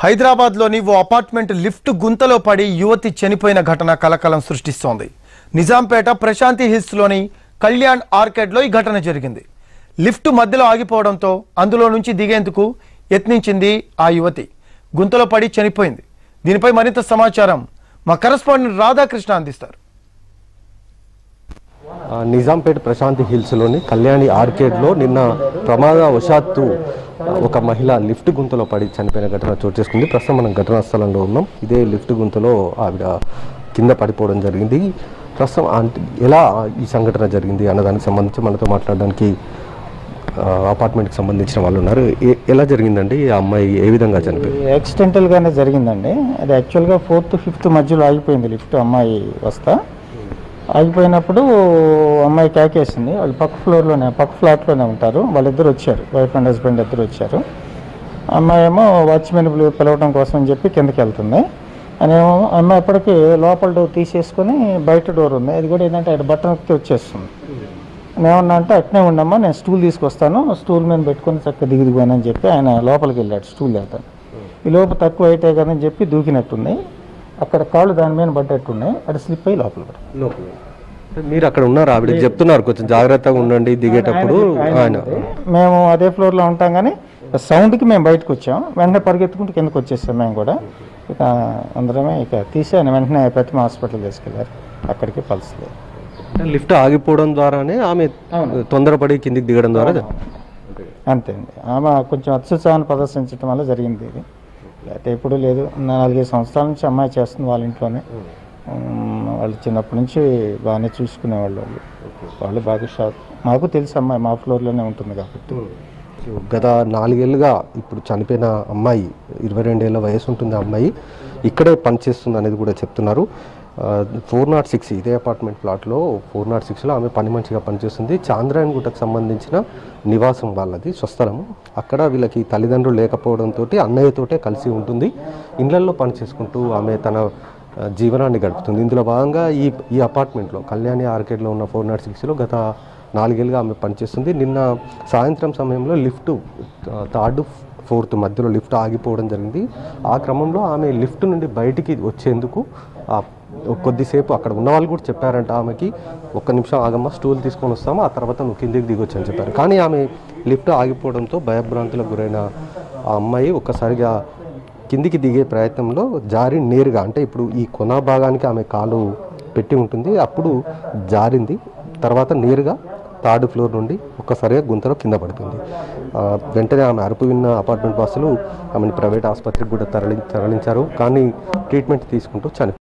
హైదరాబాద్లోని ఓ apartment lift గుంతలో పడి యువతి చనిపోయిన ఘటన కలకలం సృష్టిస్తోంది నిజాంపేట ప్రశాంతి హిల్స్లోని కళ్యాణ్ ఆర్కెడ్లో ఈ ఘటన జరిగింది లిఫ్ట్ మధ్యలో ఆగిపోవడంతో అందులో నుంచి దిగేందుకు యత్నించింది ఆ యువతి గుంతలో పడి చనిపోయింది దీనిపై మరింత సమాచారం మా కరెస్పాండెంట్ రాధాకృష్ణ అందిస్తారు ఆ, నిజాంపేట్ ప్రశాంతి హిల్స్లోని కళ్యాణి ఆర్కేడ్లో నిన్న ప్రమాదవశాత్తు ఆ, ఒక మహిళ లిఫ్ట్ గుంతలో పడి చనిపోయిన ఘటన చోటు చేసుకుంది ప్రస్తుతం మనం ఘటనా స్థలంలో ఉన్నాం ఇదే లిఫ్ట్ గుంతలో ఆవిడ కింద పడిపోవడం జరిగింది ప్రస్తుతం అంటే ఎలా ఈ సంఘటన జరిగింది అన్నదానికి సంబంధించి మనతో మాట్లాడడానికి ఆ, అపార్ట్మెంట్కి సంబంధించిన వాళ్ళు ఉన్నారు ఏ- ఎలా జరిగిందండి ఈ అమ్మాయి ఏ విధంగా చనిపోయింది యాక్సిడెంటల్గానే జరిగిందండి అది యాక్చువల్గా ఫోర్త్ ఫిఫ్త్ మధ్యలో ఆగిపోయింది లిఫ్ట్ అమ్మాయి వస్తా ఆగిపోయినప్పుడు అమ్మాయి కేకేసింది వాళ్ళు పక్క ఫ్లోర్లోనే పక్క ఫ్లాట్లోనే ఉంటారు వాళ్ళిద్దరు వచ్చారు వైఫ్ అండ్ హస్బెండ్ ఇద్దరు వచ్చారు అమ్మాయి ఏమో వాచ్మెన్ పిలు- పిలవడం కోసం అని చెప్పి కిందకి వెళ్తుంది అని ఏమో అమ్మాయి అప్పటికి లోపల డోర్ తీసేసుకొని బయట డోర్ ఉంది అది కూడా ఏంటంటే అక్కడ బట్టన్ నొక్కితే వచ్చేస్తుంది నేమన్నా అంటే అట్నే ఉండమ్మా నేను స్టూల్ తీసుకొస్తాను స్టూల్ మీద పెట్టుకొని చక్కగా దిగి దిగానని చెప్పి ఆయన లోపలికి వెళ్ళాడు స్టూల్ అతను ఈ లోపు తక్కువ అయితే కదని చెప్పి దూకినట్టుంది అక్కడ కాళ్ళు దాని మీద పడ్డట్టున్నాయి అది స్లిప్ అయ్యి లోపల పడ్డాడు. మీరు అక్కడ ఉన్నారు ఆవిడకి చెప్తున్నారు కొంచెం జాగ్రత్తగా ఉండండి దిగేటప్పుడు ఆయన మేము అదే ఫ్లోర్లో ఉంటాం కానీ సౌండ్కి మేము బయటకు వచ్చాం వెంటనే పరిగెత్తుకుంటూ కిందకు వచ్చేసాం మేము కూడా ఇక అందరమే ఇక తీసి ఆయన వెంటనే ప్రతిమ హాస్పిటల్ తీసుకెళ్లారు అక్కడికి పల్స్ లేదు లిఫ్ట్ ఆగిపోవడం ద్వారానే ఆమె తొందరపడి కిందికి దిగడం ద్వారా అంతే అండి ఆమె కొంచెం అత్యుత్సాహాన్ని ప్రదర్శించడం వల్ల జరిగింది ఇది లేకపోతే ఎప్పుడూ లేదు నాలుగైదు సంవత్సరాల నుంచి అమ్మాయి చేస్తుంది వాళ్ళ ఇంట్లోనే ఉమ్, వాళ్ళు చిన్నప్పటి నుంచి బాగానే చూసుకునేవాళ్ళు వాళ్ళు వాళ్ళు బాగా షాక్ మాకు తెలుసు అమ్మాయి మా ఫ్లోర్లోనే ఉంటుంది కాబట్టి గత నాలుగేళ్లుగా ఇప్పుడు చనిపోయిన అమ్మాయి ఇరవై రెండేళ్ల వయసు ఉంటుంది ఆ అమ్మాయి ఇక్కడే పనిచేస్తుంది అనేది కూడా చెప్తున్నారు ఫోర్ నాట్ సిక్స్ ఇదే అపార్ట్మెంట్ ప్లాట్లో ఫోర్ నాట్ సిక్స్లో ఆమె పని మంచిగా పనిచేస్తుంది చాంద్రాయన్ గుట్టకు సంబంధించిన నివాసం వాళ్ళది స్వస్థలము అక్కడ వీళ్ళకి తల్లిదండ్రులు లేకపోవడంతో అన్నయ్యతోటే కలిసి ఉంటుంది ఇళ్లల్లో పని చేసుకుంటూ ఆమె తన ఆ, జీవనాన్ని గడుపుతుంది ఇందులో భాగంగా ఈ ఈ అపార్ట్మెంట్లో కళ్యాణి ఆర్కేడ్లో ఉన్న ఫోర్ నాట్ సిక్స్లో గత నాలుగేళ్ళుగా ఆమె పనిచేస్తుంది నిన్న సాయంత్రం సమయంలో లిఫ్ట్ ఆ, థర్డ్ ఫోర్త్ మధ్యలో లిఫ్ట్ ఆగిపోవడం జరిగింది ఆ క్రమంలో ఆమె లిఫ్ట్ నుండి బయటికి వచ్చేందుకు ఆ కొద్దిసేపు అక్కడ ఉన్న వాళ్ళు కూడా చెప్పారంట ఆమెకి ఒక్క నిమిషం ఆగమ్మ స్టూల్ తీసుకొని వస్తాము ఆ తర్వాత నువ్వు కిందికి దిగొచ్చు అని చెప్పారు కానీ ఆమె లిఫ్ట్ ఆగిపోవడంతో భయభ్రాంతులకు గురైన ఆ అమ్మాయి ఒక్కసారిగా కిందికి దిగే ప్రయత్నంలో జారి నేరుగా అంటే ఇప్పుడు ఈ కొన భాగానికి ఆమె కాలు పెట్టి ఉంటుంది అప్పుడు జారింది తర్వాత నేరుగా థర్డ్ ఫ్లోర్ నుండి ఒక్కసారిగా గుంతలో కింద పడిపోయింది ఆ, వెంటనే ఆమె అరుపు విన్న అపార్ట్మెంట్ వాసులు ఆమెను ప్రైవేట్ ఆసుపత్రికి కూడా తరలి తరలించారు కానీ ట్రీట్మెంట్ తీసుకుంటూ చనిపోయింది